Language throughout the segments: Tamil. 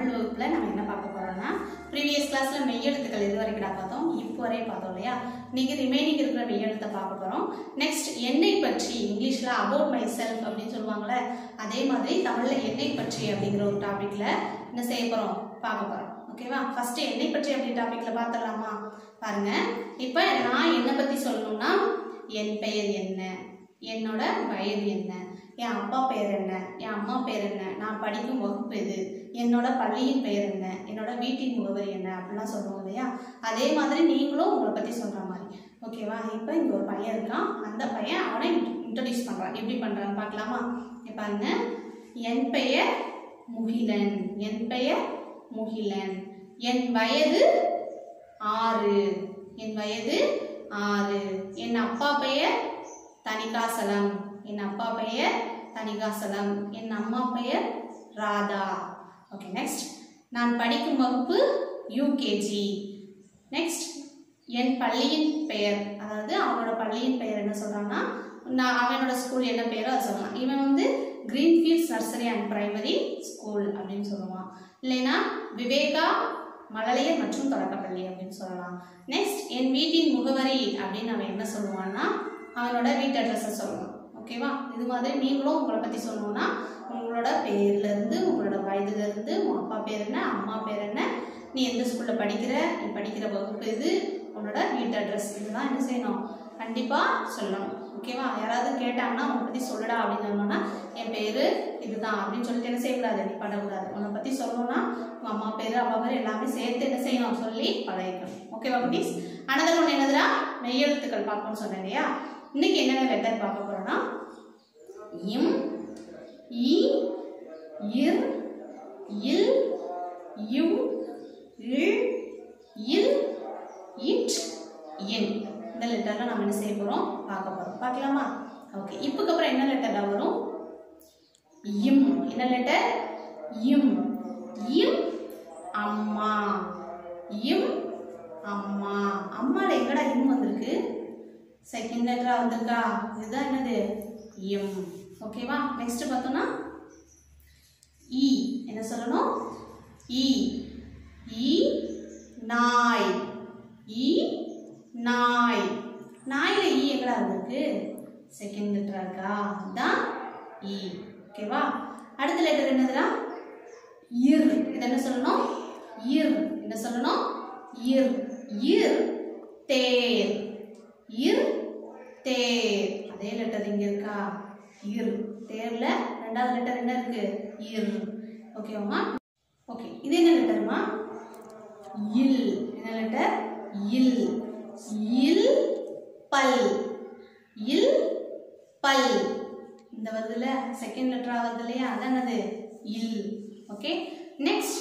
தமிழ் வகுப்பில் நம்ம என்ன பார்க்க போகிறோம்னா ப்ரீவியஸ் கிளாஸில் மெய்யெழுத்துக்கள் இது வரைக்கும் நான் பார்த்தோம் இப்போ வரையும் பார்த்தோம் இல்லையா இன்னைக்கு ரிமைனிங் இருக்கிற மெய்யெழுத்தை பார்க்க போகிறோம் நெக்ஸ்ட் என்னை பற்றி இங்கிலீஷில் அபவுட் மை செல்ஃப் அப்படின்னு சொல்லுவாங்கள்ல அதே மாதிரி தமிழில் என்னை பற்றி அப்படிங்கிற ஒரு டாப்பிக்கில் என்ன செய்ய போகிறோம் பார்க்க போகிறோம் ஓகேவா ஃபஸ்ட்டு என்னை பற்றி அப்படி டாப்பிக்கில் பார்த்துடலாமா பாருங்க இப்போ நான் என்னை பற்றி சொல்லணும்னா என் பெயர் என்ன என்னோட வயது என்ன என் அப்பா பேர் என்ன என் அம்மா பேர் என்ன நான் படிக்கும் வகுப்பு எது என்னோட பள்ளியின் பெயர் என்ன என்னோட வீட்டின் முகவரி என்ன அப்படிலாம் சொல்லுவோம் இல்லையா அதே மாதிரி நீங்களும் உங்களை பற்றி சொல்கிற மாதிரி ஓகேவா இப்போ இங்கே ஒரு பையன் இருக்கான் அந்த பையன் அவனை இன்ட்ரடியூஸ் பண்ணுறான் எப்படி பண்ணுறான்னு பார்க்கலாமா இங்க பாருங்க என் பெயர் முகிலன் என் பெயர் முகிலன் என் வயது ஆறு என் வயது ஆறு என் அப்பா பெயர் தணிகாசலம் என் அப்பா பெயர் தணிகாசலம் என் அம்மா பெயர் ராதா ஓகே நெக்ஸ்ட் நான் படிக்கும் வகுப்பு யூகேஜி நெக்ஸ்ட் என் பள்ளியின் பெயர் அதாவது அவனோட பள்ளியின் பெயர் என்ன சொல்றான்னா நான் அவனோட ஸ்கூல் என்ன பேரோ அதை சொல்லலாம் இவன் வந்து Greenfields nursery and primary school அப்படின்னு சொல்லுவான் இல்லைன்னா விவேகா மழலையர் மற்றும் தொடக்கப்பள்ளி அப்படின்னு சொல்லலாம் நெக்ஸ்ட் என் வீட்டின் முகவரி அப்படின்னு அவன் என்ன சொல்லுவான்னா அவனோட வீட்டு அட்ரஸை சொல்லலாம் ஓகேவா இது மாதிரி நீங்களும் உங்களை பற்றி சொல்லணும்னா உங்களோட பேர்லேருந்து உங்களோட வயதுலேருந்து உன் அப்பா பேர் என்ன அம்மா பேர் என்ன நீ எந்த ஸ்கூலில் படிக்கிற நீ படிக்கிற வகுப்பு இது உன்னோட வீட்டு அட்ரஸ் இதெல்லாம் என்ன செய்யணும் கண்டிப்பாக சொல்லணும் ஓகேவா யாராவது கேட்டாங்கன்னா உன்னை பற்றி சொல்லுடா அப்படின்னு சொன்னோன்னா என் பேர் இதுதான் அப்படின்னு சொல்லிட்டு என்ன செய்யக்கூடாது நீ பண்ணக்கூடாது உன்னை பற்றி சொல்லணும்னா உங்கள் அம்மா பேர் அப்பா பேர் எல்லாமே சேர்த்து என்ன செய்யணும் சொல்லி பழகிக்கணும் ஓகேவா குட்டீஸ் அனதர் ஒன்று என்னதுடா மெய்யெழுத்துக்கள் பார்க்கணும்னு சொன்னேன் இல்லையா இன்னைக்கு என்னென்ன லெட்டர் பார்க்க போறோம்னா இம் இ இர் இல் யு இல் இல் இட் என் இந்த லெட்டர்லாம் நம்ம என்ன செய்ய போகிறோம் பார்க்க போகிறோம் பார்க்கலாமா ஓகே இப்போக்கு அப்புறம் என்ன லெட்டர்டா வரும் இம் என்ன லெட்டர் இம் இம் அம்மா இம் அம்மா அம்மால எங்கடா இம் வந்திருக்கு செகண்ட் லெட்டரா வந்திருக்கா இதுதான் என்னது எம் ஓகேவா நெக்ஸ்ட் பார்த்தோம்னா இ என்ன சொல்லணும் இ இ நாய் இ நாய் நாயில இ எங்கடா வந்திருக்கு செகண்ட் லெட்டரா இருக்கா இதுதான் இ ஓகேவா அடுத்த லெட்டர் என்னதுடா இர் இது என்ன சொல்லணும் இர் என்ன சொல்லணும் இர் இர் தேர் இர் தேர் அதே லெட்டர் இங்க இருக்கா இர் தேர்ல ரெண்டாவது லெட்டர் என்ன இருக்கு இர் ஓகேவாமா ஓகே இது என்ன லெட்டர்மா இல் என்ன லெட்டர் இல் இல் பல் இல் பல் இந்த வருதுல செகண்ட் லெட்டரா வருது இல்லையா அதான் என்னது இல் ஓகே நெக்ஸ்ட்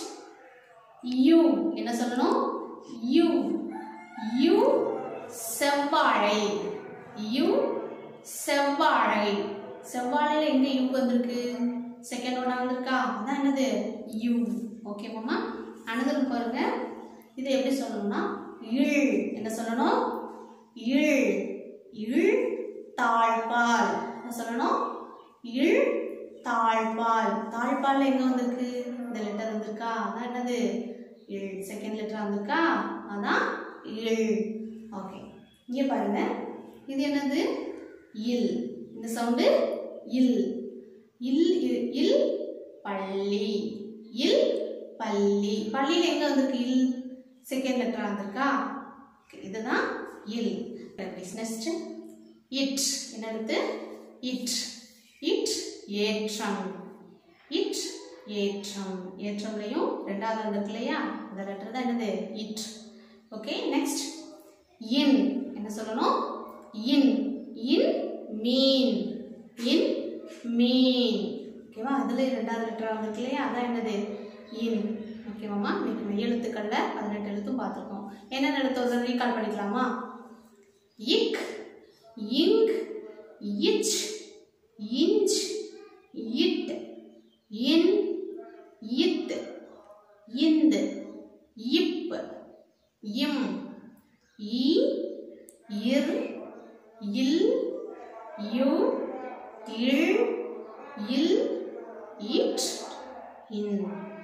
யூ என்ன சொல்லணும் யூ யூ செவ்வாழை யூ செவ்வாழை செவ்வாழையில எங்க யூ வந்திருக்கு செகண்ட் ஒன்னா வந்திருக்கா அதான் என்னது யூ ஓகே மாமா அனதர் பாருங்க இதை எப்படி சொல்லணும்னா இழ் என்ன சொல்லணும் இழ் இழ் தாழ்பால் என்ன சொல்லணும் இழ் தாழ்பால் தாழ்பால் எங்க வந்திருக்கு இந்த லெட்டர் வந்திருக்கா அதான் என்னது இழ் செகண்ட் லெட்டர் வந்திருக்கா அதான் இழ் ஓகே இங்கே பாருங்க இது என்னது இல் இந்த சவுண்டு இல் இல் இ- இல் பள்ளி இல் பள்ளி பள்ளியில் எங்க வந்திருக்கு இல் செகண்ட் லெட்டரா வந்திருக்கா Okay, இதுதான் இல் நெக்ஸ்ட் இட் என்ன எழுத்து இட் இட் ஏற்றம் இட் ஏற்றம் ஏற்றம்லையும் ரெண்டாவது வந்திருக்கு இல்லையா அந்த லெட்டர் தான் என்னது இட் ஓகே நெக்ஸ்ட் இன் என்ன சொல்லணும் இன் இன் மீன் இன் மீன் ஓகேவா அதுல ரெண்டாவது லெட்டரா வந்திருக்கு இல்லையா அதான் என்னது இன் ஓகேவாம்மா இன்னைக்கு மெய் எழுத்துக்கள்ல பதினெட்டு எழுத்தும் பார்த்துருக்கோம் என்னென்ன எழுத்து ஒரு ரீகால் பண்ணிக்கலாமா இக் இங்க் இச் இன்ச் இட் இன் இத் இந்து இப் இம் இ இர் இல் U will will it in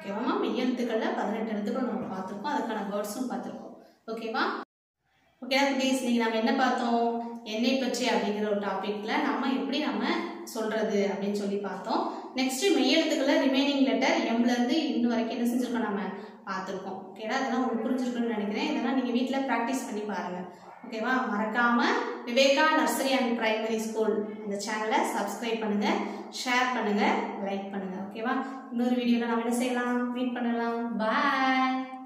ஓகேவாம்மா மெய்யெழுத்துக்களில் பதினெட்டு எழுத்துக்கள் நம்ம பார்த்துருக்கோம் அதுக்கான வேர்ட்ஸும் பார்த்துருக்கோம் ஓகேவா ஓகே ப்ளீஸ் நீங்கள் நம்ம என்ன பார்த்தோம் என்னை பற்றி அப்படிங்கிற ஒரு டாப்பிக்கில் நம்ம எப்படி நம்ம சொல்கிறது அப்படின்னு சொல்லி பார்த்தோம் நெக்ஸ்ட்டு மெய்யெழுத்துக்களில் ரிமைனிங் லெட்டர் எம்லேருந்து இன்னும் வரைக்கும் என்ன செஞ்சுருக்கோம் நம்ம பார்த்துருக்கோம் ஓகேடா அதெல்லாம் உங்களுக்கு புரிஞ்சிருக்குன்னு நினைக்கிறேன் இதெல்லாம் நீங்கள் வீட்டில் ப்ராக்டிஸ் பண்ணி பாருங்கள் ஓகேவா மறக்காமல் Viveka nursery and primary school இந்த சேனலை சப்ஸ்கிரைப் பண்ணுங்கள் ஷேர் பண்ணுங்கள் லைக் பண்ணுங்கள் ஓகேவா இன்னொரு வீடியோவில் நம்ம என்ன செய்யலாம் மீட் பண்ணலாம் பாய்